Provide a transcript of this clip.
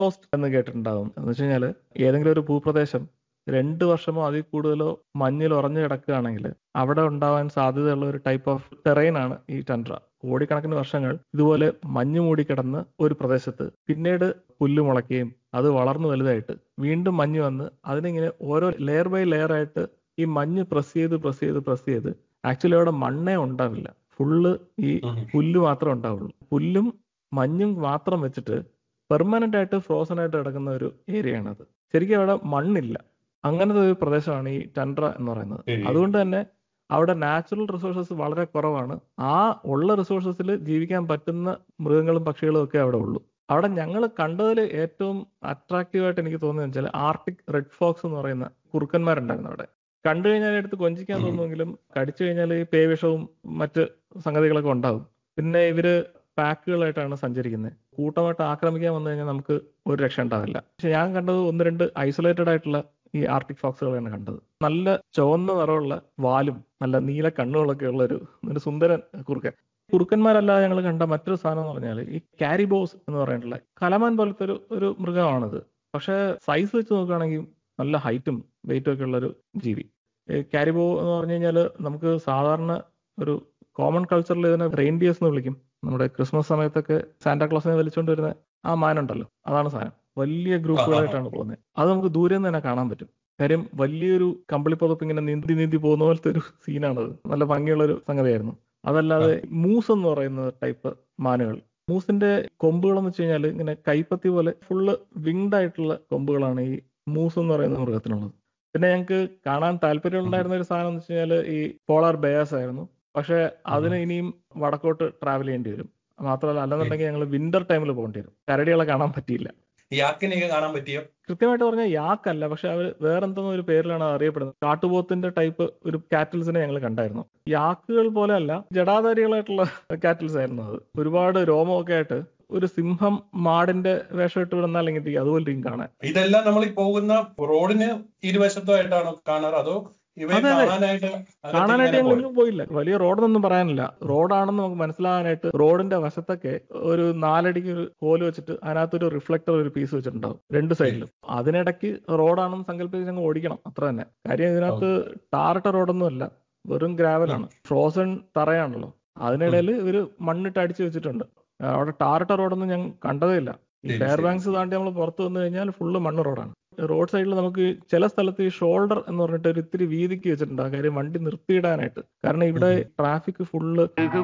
Post എന്ന് കേട്ടിട്ടുണ്ടാവും എന്ന് വെച്ച് കഴിഞ്ഞാൽ ഏതെങ്കിലും ഒരു ഭൂപ്രദേശം രണ്ട് വർഷമോ അതിൽ കൂടുതലോ മഞ്ഞിൽ ഉറഞ്ഞു കിടക്കുകയാണെങ്കിൽ അവിടെ ഉണ്ടാവാൻ സാധ്യതയുള്ള ഒരു ടൈപ്പ് ഓഫ് ടെറൈൻ ആണ് ഈ ടൻഡ്ര കോടിക്കണക്കിന് വർഷങ്ങൾ ഇതുപോലെ മഞ്ഞ് മൂടിക്കിടന്ന് ഒരു പ്രദേശത്ത് പിന്നീട് പുല്ല് മുളയ്ക്കുകയും അത് വളർന്നു വലുതായിട്ട് വീണ്ടും മഞ്ഞ് വന്ന് അതിനിങ്ങനെ ഓരോ ലെയർ ബൈ ലെയർ ആയിട്ട് ഈ മഞ്ഞ് പ്രസ് ചെയ്ത് പ്രസ് ചെയ്ത് പ്രസ് ചെയ്ത് ആക്ച്വലി അവിടെ മണ്ണേ ഉണ്ടാവില്ല ഫുള്ള് ഈ പുല്ല് മാത്രമേ ഉണ്ടാവുള്ളൂ പുല്ലും മഞ്ഞും മാത്രം വെച്ചിട്ട് പെർമനന്റ് ആയിട്ട് ഫ്രോസൺ ആയിട്ട് കിടക്കുന്ന ഒരു ഏരിയ ആണത് ശരിക്കും അവിടെ മണ്ണില്ല അങ്ങനത്തെ ഒരു പ്രദേശമാണ് ഈ ടൻഡ്ര എന്ന് പറയുന്നത് ശരി. അതുകൊണ്ട് തന്നെ അവിടെ നാച്ചുറൽ റിസോഴ്സസ് വളരെ കുറവാണ് ആ ഉള്ള റിസോഴ്സസിൽ ജീവിക്കാൻ പറ്റുന്ന മൃഗങ്ങളും പക്ഷികളും ഒക്കെ അവിടെ ഉള്ളൂ അവിടെ ഞങ്ങൾ കണ്ടതിൽ ഏറ്റവും അട്രാക്റ്റീവ് ആയിട്ട് എനിക്ക് തോന്നുന്നത് വെച്ചാൽ ആർട്ടിക് റെഡ് ഫോക്സ് എന്ന് പറയുന്ന കുറുക്കന്മാരുണ്ടായിരുന്നു അവിടെ കണ്ടു കഴിഞ്ഞാൽ എടുത്ത് കൊഞ്ചിക്കാൻ ഉം. തോന്നുമെങ്കിലും കടിച്ചു കഴിഞ്ഞാൽ ഈ പേവിഷവും മറ്റ് സംഗതികളൊക്കെ ഉണ്ടാവും പിന്നെ ഇവര് പാക്കുകളായിട്ടാണ് സഞ്ചരിക്കുന്നത് കൂട്ടമായിട്ട് ആക്രമിക്കാൻ വന്നു കഴിഞ്ഞാൽ നമുക്ക് ഒരു രക്ഷ ഉണ്ടാവില്ല പക്ഷെ ഞാൻ കണ്ടത് ഒന്ന് രണ്ട് ഐസൊലേറ്റഡ് ആയിട്ടുള്ള ഈ ആർട്ടിക് ഫോക്സുകളാണ് കണ്ടത് നല്ല ചുവന്ന നിറമുള്ള വാലും നല്ല നീല കണ്ണുകളൊക്കെ ഉള്ള ഒരു ഒരു സുന്ദരൻ കുറുക്കൻ കുറുക്കന്മാരല്ലാതെ ഞങ്ങൾ കണ്ട മറ്റൊരു സാധനം എന്ന് പറഞ്ഞാൽ ഈ കാരിബോസ് എന്ന് പറഞ്ഞിട്ടുള്ള കലമാൻ പോലത്തെ ഒരു ഒരു മൃഗമാണിത് പക്ഷെ സൈസ് വെച്ച് നോക്കുകയാണെങ്കിൽ നല്ല ഹൈറ്റും വെയിറ്റും ഒക്കെ ഉള്ള ഒരു ജീവി കാരിബോ എന്ന് പറഞ്ഞു കഴിഞ്ഞാൽ നമുക്ക് സാധാരണ ഒരു കോമൺ കൾച്ചറിൽ ഇതിനെ റെയിൻഡിയേഴ്സ് എന്ന് വിളിക്കും നമ്മുടെ ക്രിസ്മസ് സമയത്തൊക്കെ സാന്റാക്ലോസിനെ വലിച്ചുകൊണ്ട് വരുന്ന ആ മാനുണ്ടല്ലോ അതാണ് സാധനം വലിയ ഗ്രൂപ്പുകളായിട്ടാണ് പോകുന്നത് അത് നമുക്ക് ദൂരെ നിന്ന് തന്നെ കാണാൻ പറ്റും കാര്യം വലിയൊരു കമ്പിളിപ്പുതപ്പ് ഇങ്ങനെ നീന്തി നീന്തി പോകുന്ന പോലത്തെ ഒരു സീനാണത് നല്ല ഭംഗിയുള്ള ഒരു സംഗതിയായിരുന്നു അതല്ലാതെ മൂസ് എന്ന് പറയുന്ന ടൈപ്പ് മാനുകൾ മൂസിന്റെ കൊമ്പുകളെന്ന് വെച്ച് കഴിഞ്ഞാൽ ഇങ്ങനെ കൈപ്പത്തി പോലെ ഫുള്ള് വിങ്ഡ് ആയിട്ടുള്ള കൊമ്പുകളാണ് ഈ മൂസ് എന്ന് പറയുന്ന മൃഗത്തിനുള്ളത് പിന്നെ ഞങ്ങൾക്ക് കാണാൻ താല്പര്യമുണ്ടായിരുന്ന ഒരു സാധനം എന്ന് വെച്ച് കഴിഞ്ഞാൽ ഈ പോളാർ ബേസ് ആയിരുന്നു പക്ഷെ അതിന് ഇനിയും വടക്കോട്ട് ട്രാവൽ ചെയ്യേണ്ടി വരും മാത്രമല്ല അല്ലെന്നുണ്ടെങ്കിൽ ഞങ്ങൾ വിന്റർ ടൈമിൽ പോകേണ്ടി വരും കരടികളെ കാണാൻ പറ്റിയില്ല യാക്കിനെയൊക്കെ കാണാൻ പറ്റിയ കൃത്യമായിട്ട് പറഞ്ഞാൽ യാക്കല്ല പക്ഷെ അവർ വേറെന്തോ ഒരു പേരിലാണ് അത് അറിയപ്പെടുന്നത് കാട്ടുപോത്തിന്റെ ടൈപ്പ് ഒരു കാറ്റിൽസിനെ ഞങ്ങൾ കണ്ടായിരുന്നു യാക്കുകൾ പോലെ അല്ല ജടാധാരികളായിട്ടുള്ള കാറ്റിൽസ് ആയിരുന്നു അത് ഒരുപാട് രോമമൊക്കെ ആയിട്ട് ഒരു സിംഹം മാടിന്റെ വേഷം ഇട്ട് വിടുന്ന അല്ലെങ്കിൽ അതുപോലെ ഇരിക്കും കാണാൻ ഇതെല്ലാം നമ്മൾ ഈ പോകുന്ന റോഡിന് ഇരുവശത്തുമായിട്ടാണോ കാണാറ് അതോ ഇവയെ അതെ, അതെ. കാണാനായിട്ട് അകത്ത് കാണാനായിട്ട് ഇങ്ങനെ ഞങ്ങൾ പോയോ? എങ്ങും പോയില്ല വലിയ റോഡൊന്നും പറയാനില്ല റോഡാണെന്ന് നമുക്ക് മനസ്സിലാകാനായിട്ട് റോഡിന്റെ വശത്തൊക്കെ ഒരു നാലടിക്ക് ഒരു കോല് വെച്ചിട്ട് അതിനകത്തൊരു റിഫ്ലക്ടർ ഒരു പീസ് വെച്ചിട്ടുണ്ടാവും രണ്ട് സൈഡിലും അതിനിടയ്ക്ക് റോഡാണെന്ന് സങ്കല്പിച്ച് ഞങ്ങൾ ഓടിക്കണം അത്ര തന്നെ കാര്യം ഇതിനകത്ത് ടാറിട്ട റോഡൊന്നും അല്ല വെറും ഗ്രാവലാണ് ഫ്രോസൺ തറയാണല്ലോ അതിനിടയിൽ ഇവര് മണ്ണിട്ട് അടിച്ചു വെച്ചിട്ടുണ്ട് അവിടെ ടാറിട്ട റോഡൊന്നും ഞാൻ കണ്ടതേ ഇല്ല ഈ ശരി, ഫെയർ ശരി. ബാങ്ക്സ് താണ്ടി നമ്മൾ പുറത്ത് വന്നു കഴിഞ്ഞാൽ ഫുള്ള് മണ്ണ് റോഡാണ് റോഡ് സൈഡിൽ നമുക്ക് ചില സ്ഥലത്ത് ഈ ഷോൾഡർ എന്ന് പറഞ്ഞിട്ട് ഒരു ഇത്തിരി വീതിക്ക് വെച്ചിട്ടുണ്ട് ആ കാര്യം വണ്ടി നിർത്തിയിടാനായിട്ട് കാരണം ഇവിടെ ട്രാഫിക് ഫുള്ള്